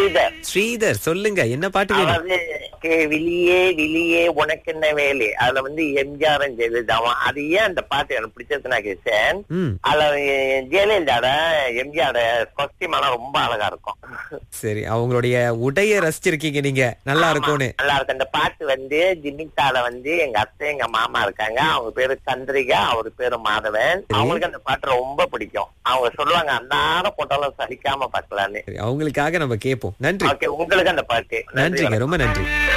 ஸ்ரீதர் ஸ்ரீதர் சொல்லுங்க என்ன பாட்டு வேணும் அதாவது கே விழியே விழியே உனக்கு என்ன வேலை அதுல வந்து எம்ஜிஆர் ஜெயலலிதாவும் அது ஏன் அந்த பாட்டு எனக்கு பிடிச்சதுன்னா கேசன் ம் அதுல எ- ஜெயலலிதாட எம்ஜிஆர் காஸ்டியூம் எல்லாம் ரொம்ப அழகா இருக்கும் சரி அவங்களுடைய உடைய ரசிச்சிருக்கீங்க நீங்க நல்லா இருக்கும்னு நல்லா இருக்கு அந்த பாட்டு வந்து ஜிமித்தால வந்து எங்க அத்தை எங்க மாமா இருக்காங்க அவங்க பேரு சந்திரிகா அவர் பேரு மாதவன் அவங்களுக்கு அந்த பாட்டு ரொம்ப பிடிக்கும் அவங்க சொல்லுவாங்க அன்னாரம் போட்டாலும் சலிக்காம பார்க்கலான்னு சரி அவங்களுக்காக நம்ம கேட்போம் நன்றி ஓகே உங்களுக்கு அந்த பாட்டு நன்றி நன்றிங்க ரொம்ப நன்றி